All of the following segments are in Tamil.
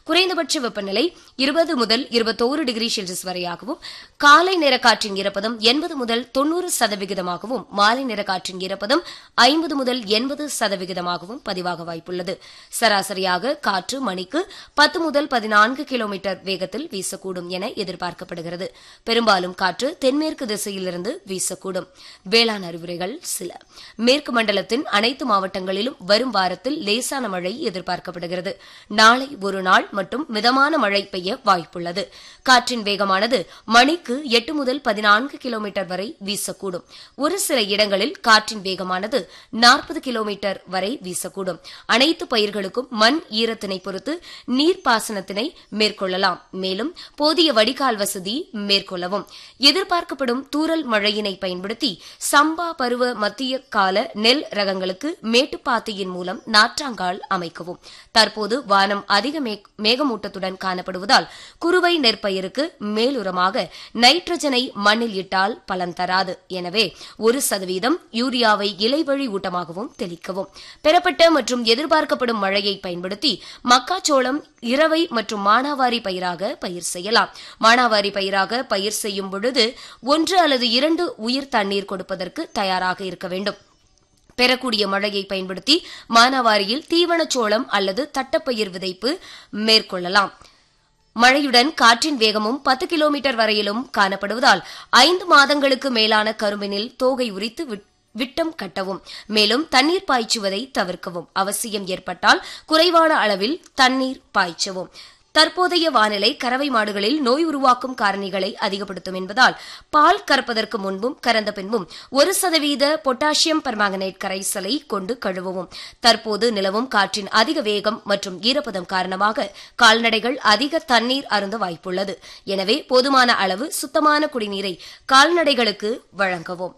குறைந்தபட்ச வெப்பநிலை இருபது முதல் இருபத்தோரு டிகிரி செல்சியஸ் வரையாகவும் காலை நேர காற்றின் ஈரப்பதம் எண்பது முதல் தொன்னூறு சதவிகிதமாகவும் மாலை நேர காற்றின் ஈரப்பதம் ஐம்பது முதல் எண்பது சதவிகிதமாகவும் பதிவாக வாய்ப்புள்ளது சராசரியாக காற்று மணிக்கு பத்து முதல் பதினான்கு கிலோமீட்டர் வேகத்தில் வீசக்கூடும் என எதிர்பார்க்கப்படுகிறது பெரும்பாலும் காற்று தென்மேற்கு திசையிலிருந்து வீசக்கூடும் வேளாண் அறிவுரைகள் சில மேற்கு மண்டலத்தின் அனைத்து மாவட்டங்களிலும் வரும் வாரத்தில் லேசான மழை எதிர்பார்க்கப்படுகிறது நாளை ஒரு நாள் மற்றும் மிதமான மழை பெய்ய வாய்ப்புள்ளது காற்றின் வேகமானது மணிக்கு எட்டு முதல் பதினான்கு கிலோமீட்டர் வரை வீசக்கூடும் ஒரு சில இடங்களில் காற்றின் வேகமானது நாற்பது கிலோமீட்டர் வரை வீசக்கூடும் அனைத்து பயிர்களுக்கும் மண் ஈரத்தினை பொறுத்து நீர்ப்பாசனத்தினை மேற்கொள்ளலாம் மேலும் போதிய வடிகால் வசதி மேற்கொள்ளவும் எதிர்பார்க்கப்படும் தூறல் மழையினை பயன்படுத்தி சம்பா பருவ மத்திய கால நெல் ரகங்களுக்கு மேட்டுப்பாத்தியின் மூலம் நாற்றாங்கால் அமைக்கவும் தற்போது வானம் அதிக மே- மேகமூட்டத்துடன் காணப்படுவதால் குறுவை நெற்பயிருக்கு மேலுரமாக நைட்ரஜனை மண்ணில் இட்டால் பலன் தராது எனவே ஒரு சதவீதம் யூரியாவை இலைவழி ஊட்டமாகவும் தெளிக்கவும் பெறப்பட்ட மற்றும் எதிர்பார்க்கப்படும் மழையை பயன்படுத்தி மக்காச்சோளம் இரவை மற்றும் மானாவாரி பயிராக பயிர் செய்யலாம் மானாவாரி பயிராக பயிர் செய்யும் பொழுது ஒன்று அல்லது இரண்டு உயிர் தண்ணீர் கொடுப்பதற்கு தயாராக இருக்க வேண்டும் பெறக்கூடிய மழையை பயன்படுத்தி மானாவாரியில் தீவனச்சோளம் அல்லது தட்டப்பயிர் விதைப்பு மேற்கொள்ளலாம் மழையுடன் காற்றின் வேகமும் பத்து கிலோமீட்டர் வரையிலும் காணப்படுவதால் ஐந்து மாதங்களுக்கு மேலான கரும்பினில் தோகை உரித்து விட்- விட்டம் கட்டவும் மேலும் தண்ணீர் பாய்ச்சுவதை தவிர்க்கவும் அவசியம் ஏற்பட்டால் குறைவான அளவில் தண்ணீர் பாய்ச்சவும் தற்போதைய வானிலை கறவை மாடுகளில் நோய் உருவாக்கும் காரணிகளை அதிகப்படுத்தும் என்பதால் பால் கறப்பதற்கு முன்பும் கறந்த பின்பும் ஒரு சதவீத பொட்டாசியம் பெர்மாங்கனேட் கரைசலை கொண்டு கழுவவும் தற்போது நிலவும் காற்றின் அதிக வேகம் மற்றும் ஈரப்பதம் காரணமாக கால்நடைகள் அதிக தண்ணீர் அருந்த வாய்ப்புள்ளது எனவே போதுமான அளவு சுத்தமான குடிநீரை கால்நடைகளுக்கு வழங்கவும்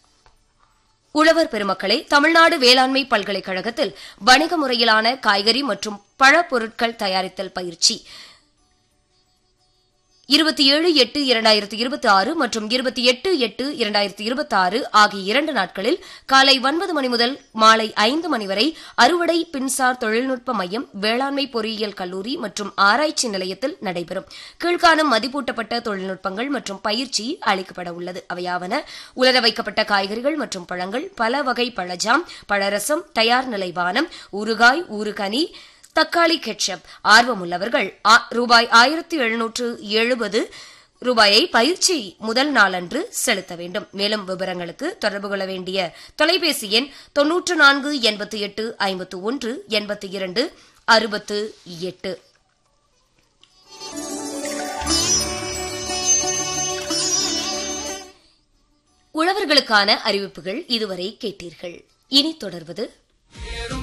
உழவர் பெருமக்களே தமிழ்நாடு வேளாண்மை பல்கலைக்கழகத்தில் வணிக முறையிலான காய்கறி மற்றும் பழப்பொருட்கள் தயாரித்தல் பயிற்சி இருபத்தி ஏழு எட்டு இரண்டாயிரத்தி இருபத்தி ஆறு மற்றும் இருபத்தி எட்டு எட்டு இரண்டாயிரத்தி இருபத்தி ஆறு ஆகிய இரண்டு நாட்களில் காலை ஒன்பது மணி முதல் மாலை ஐந்து மணி வரை அறுவடை பின்சார் தொழில்நுட்ப மையம் வேளாண்மை பொறியியல் கல்லூரி மற்றும் ஆராய்ச்சி நிலையத்தில் நடைபெறும் கீழ்காணும் மதிப்பூட்டப்பட்ட தொழில்நுட்பங்கள் மற்றும் பயிற்சி அளிக்கப்பட உள்ளது அவையாவன உலர வைக்கப்பட்ட காய்கறிகள் மற்றும் பழங்கள் பல வகை பழஜாம் பழரசம் தயார் நிலை பானம் ஊறுகாய் ஊறுகனி தக்காளி கெட்சப் ஆர்வமுள்ளவர்கள் ஆ- ரூபாய் ஆயிரத்தி எழுநூற்று எழுபது ரூபாயை பயிற்சி முதல் நாளன்று செலுத்த வேண்டும் மேலும் விவரங்களுக்கு தொடர்பு கொள்ள வேண்டிய தொலைபேசி எண் தொன்னூற்று நான்கு எண்பத்தி எட்டு ஐம்பத்து ஒன்று எண்பத்தி இரண்டு அறுபத்து எட்டு உழவர்களுக்கான அறிவிப்புகள் இதுவரை கேட்டீர்கள் இனி தொடர்வது